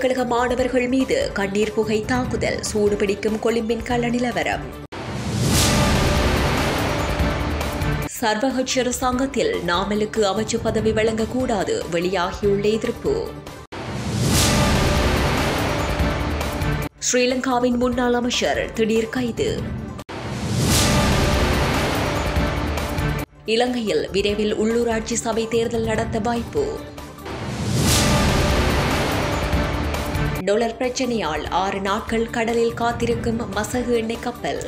பல்கலைக்கழக மாணவர்கள் மீது கண்ணீர் புகை தாக்குதல் சூடுபிடிக்கும் கொழும்பின் கள நிலவரம் சர்வகட்சி அரசாங்கத்தில் நாமலுக்கு அமைச்சு பதவி வழங்கக்கூடாது வெளியாகியுள்ள எதிர்ப்பு ஸ்ரீலங்காவின் முன்னாள் அமைச்சர் திடீர் கைது இலங்கையில் விரைவில் உள்ளூராட்சி சபை தேர்தல் நடத்த வாய்ப்பு டொலர் பிரச்சனையால் ஆறு நாட்கள் கடலில் காத்திருக்கும் மசகு எண்ணெய் கப்பல்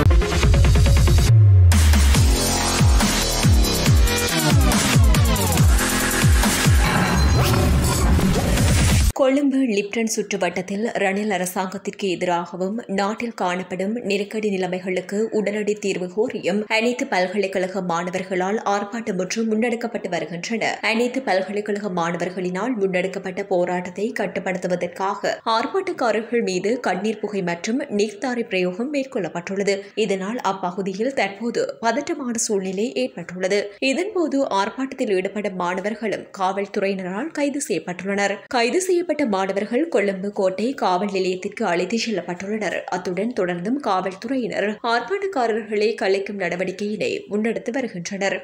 கொழும்பு லிப்டன் சுற்றுவட்டத்தில் ரணில் அரசாங்கத்திற்கு எதிராகவும் நாட்டில் காணப்படும் நெருக்கடி நிலைமைகளுக்கு உடனடி தீர்வு கோரியும் அனைத்து பல்கலைக்கழக மாணவர்களால் ஆர்ப்பாட்டம் ஒன்று முன்னெடுக்கப்பட்டு வருகின்றன அனைத்து பல்கலைக்கழக மாணவர்களினால் முன்னெடுக்கப்பட்ட போராட்டத்தை கட்டுப்படுத்துவதற்காக ஆர்ப்பாட்டக்காரர்கள் மீது கண்ணீர் புகை மற்றும் நீர்த்தாரை பிரயோகம் மேற்கொள்ளப்பட்டுள்ளது இதனால் அப்பகுதியில் தற்போது பதற்றமான சூழ்நிலை ஏற்பட்டுள்ளது இதன்போது ஆர்ப்பாட்டத்தில் ஈடுபடும் மாணவர்களும் காவல்துறையினரால் கைது செய்யப்பட்டுள்ளனர் கைது செய்ய செய்யப்பட்ட மாணவர்கள் கொழும்பு கோட்டை காவல் நிலையத்திற்கு அழைத்துச் செல்லப்பட்டுள்ளனர் அத்துடன் தொடர்ந்தும் காவல்துறையினர் ஆர்ப்பாட்டக்காரர்களை கலைக்கும் நடவடிக்கையினை முன்னெடுத்து வருகின்றனர்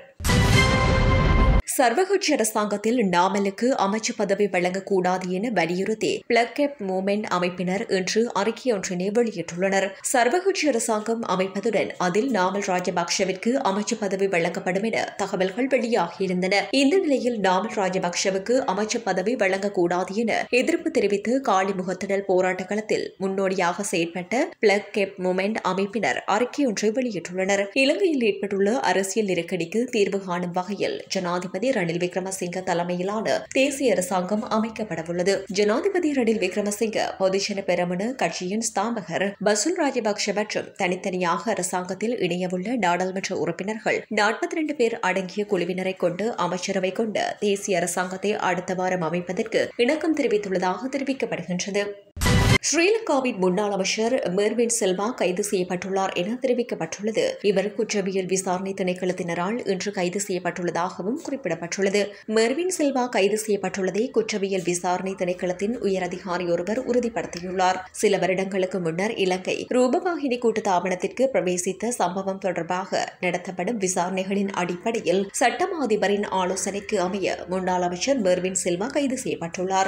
சர்வகட்சி அரசாங்கத்தில் நாமலுக்கு அமைச்சு பதவி வழங்கக்கூடாது என வலியுறுத்தி பிளக் அப் மூமெண்ட் அமைப்பினர் இன்று அறிக்கை ஒன்றினை வெளியிட்டுள்ளனர் சர்வகட்சி அரசாங்கம் அமைப்பதுடன் அதில் நாமல் ராஜபக்ஷவிற்கு அமைச்சு பதவி வழங்கப்படும் என தகவல்கள் வெளியாகியிருந்தன இந்த நிலையில் நாமல் ராஜபக்ஷவுக்கு அமைச்சு பதவி வழங்கக்கூடாது என எதிர்ப்பு தெரிவித்து காலி முகத்திடல் போராட்ட களத்தில் முன்னோடியாக செயற்பட்ட பிளக் அப் மூமெண்ட் அமைப்பினர் அறிக்கை ஒன்றை வெளியிட்டுள்ளனர் இலங்கையில் ஏற்பட்டுள்ள அரசியல் நெருக்கடிக்கு தீர்வு காணும் வகையில் ஜனாதிபதி ஜனாதிபதி ரணில் விக்ரமசிங்க தலைமையிலான தேசிய அரசாங்கம் அமைக்கப்படவுள்ளது ஜனாதிபதி ரணில் விக்ரமசிங்க பொதுஜன பெரமுன கட்சியின் ஸ்தாபகர் பசுல் ராஜபக்ஷ மற்றும் தனித்தனியாக அரசாங்கத்தில் இணையவுள்ள நாடாளுமன்ற உறுப்பினர்கள் நாற்பத்தி ரெண்டு பேர் அடங்கிய குழுவினரை கொண்டு அமைச்சரவை கொண்ட தேசிய அரசாங்கத்தை அடுத்த வாரம் அமைப்பதற்கு இணக்கம் தெரிவித்துள்ளதாக தெரிவிக்கப்படுகின்றது ஸ்ரீலங்காவின் முன்னாள் அமைச்சர் மெர்வின் செல்வா கைது செய்யப்பட்டுள்ளார் என தெரிவிக்கப்பட்டுள்ளது இவர் குற்றவியல் விசாரணை திணைக்களத்தினரால் இன்று கைது செய்யப்பட்டுள்ளதாகவும் குறிப்பிடப்பட்டுள்ளது மெர்வின் செல்வா கைது செய்யப்பட்டுள்ளதை குற்றவியல் விசாரணை திணைக்களத்தின் உயரதிகாரி ஒருவர் உறுதிப்படுத்தியுள்ளார் சில வருடங்களுக்கு முன்னர் இலங்கை ரூபவாகினி கூட்டு தாபனத்திற்கு பிரவேசித்த சம்பவம் தொடர்பாக நடத்தப்படும் விசாரணைகளின் அடிப்படையில் சட்டம் அதிபரின் ஆலோசனைக்கு அமைய முன்னாள் அமைச்சர் மெர்வின் செல்வா கைது செய்யப்பட்டுள்ளார்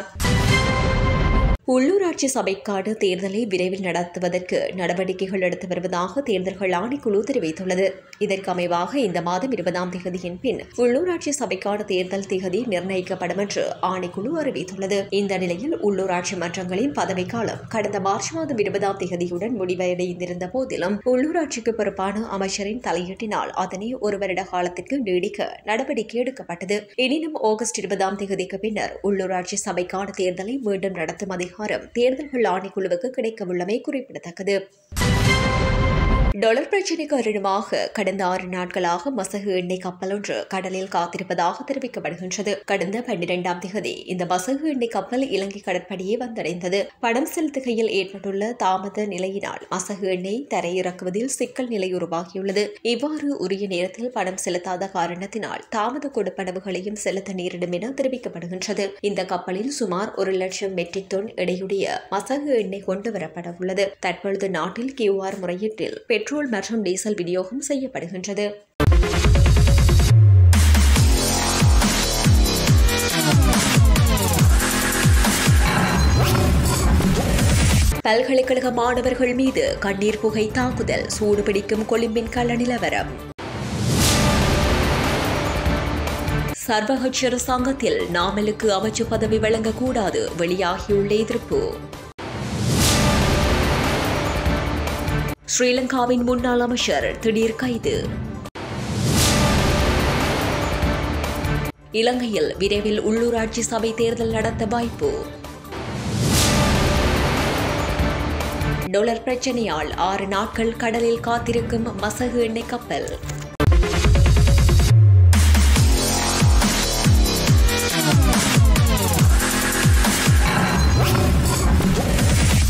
உள்ளூராட்சி சபைக்கான தேர்தலை விரைவில் நடத்துவதற்கு நடவடிக்கைகள் எடுத்து வருவதாக தேர்தல்கள் ஆணைக்குழு தெரிவித்துள்ளது இதற்கு அமைவாக இந்த மாதம் இருபதாம் தேதியின் பின் உள்ளூராட்சி சபைக்கான தேர்தல் தேதி நிர்ணயிக்கப்படும் என்று ஆணைக்குழு அறிவித்துள்ளது இந்த நிலையில் உள்ளூராட்சி மன்றங்களின் பதவிக்காலம் கடந்த மார்ச் மாதம் இருபதாம் தேதியுடன் முடிவடைந்திருந்த போதிலும் உள்ளூராட்சிக்கு பொறுப்பான அமைச்சரின் தலையீட்டினால் அதனை ஒரு வருட காலத்திற்கு நீடிக்க நடவடிக்கை எடுக்கப்பட்டது எனினும் ஆகஸ்ட் இருபதாம் தேதிக்கு பின்னர் உள்ளூராட்சி சபைக்கான தேர்தலை மீண்டும் நடத்தும் அதிகாரம் அதிகாரம் தேர்தல்கள் ஆணைக்குழுவுக்கு கிடைக்கவுள்ளமை குறிப்பிடத்தக்கது டொலர் பிரச்சினை காரணமாக கடந்த ஆறு நாட்களாக மசகு எண்ணெய் கப்பல் ஒன்று கடலில் காத்திருப்பதாக தெரிவிக்கப்படுகின்றது கடந்த பன்னிரெண்டாம் தேதி இந்த மசகு எண்ணெய் கப்பல் இலங்கை கடற்படையை வந்தடைந்தது பணம் செலுத்துகையில் ஏற்பட்டுள்ள தாமத நிலையினால் மசகு எண்ணெய் தரையிறக்குவதில் சிக்கல் நிலை உருவாகியுள்ளது இவ்வாறு உரிய நேரத்தில் பணம் செலுத்தாத காரணத்தினால் தாமத கொடுப்பனவுகளையும் செலுத்த நேரிடும் என தெரிவிக்கப்படுகின்றது இந்த கப்பலில் சுமார் ஒரு லட்சம் மெட்ரிக் டன் எடையுடைய மசகு எண்ணெய் கொண்டு வரப்பட உள்ளது தற்பொழுது நாட்டில் கியூஆர் முறையீட்டில் பெட்ரோல் மற்றும் டீசல் விநியோகம் செய்யப்படுகின்றது பல்கலைக்கழக மாணவர்கள் மீது கண்ணீர் புகை தாக்குதல் சூடுபிடிக்கும் கொழும்பின் கள நிலவரம் சர்வகட்சி அரசாங்கத்தில் நாமலுக்கு அமைச்சு பதவி வழங்கக்கூடாது வெளியாகியுள்ள எதிர்ப்பு ஸ்ரீலங்காவின் முன்னாள் அமைச்சர் திடீர் கைது இலங்கையில் விரைவில் உள்ளூராட்சி சபை தேர்தல் நடத்த வாய்ப்பு டொலர் பிரச்சனையால் ஆறு நாட்கள் கடலில் காத்திருக்கும் மசகு எண்ணெய் கப்பல்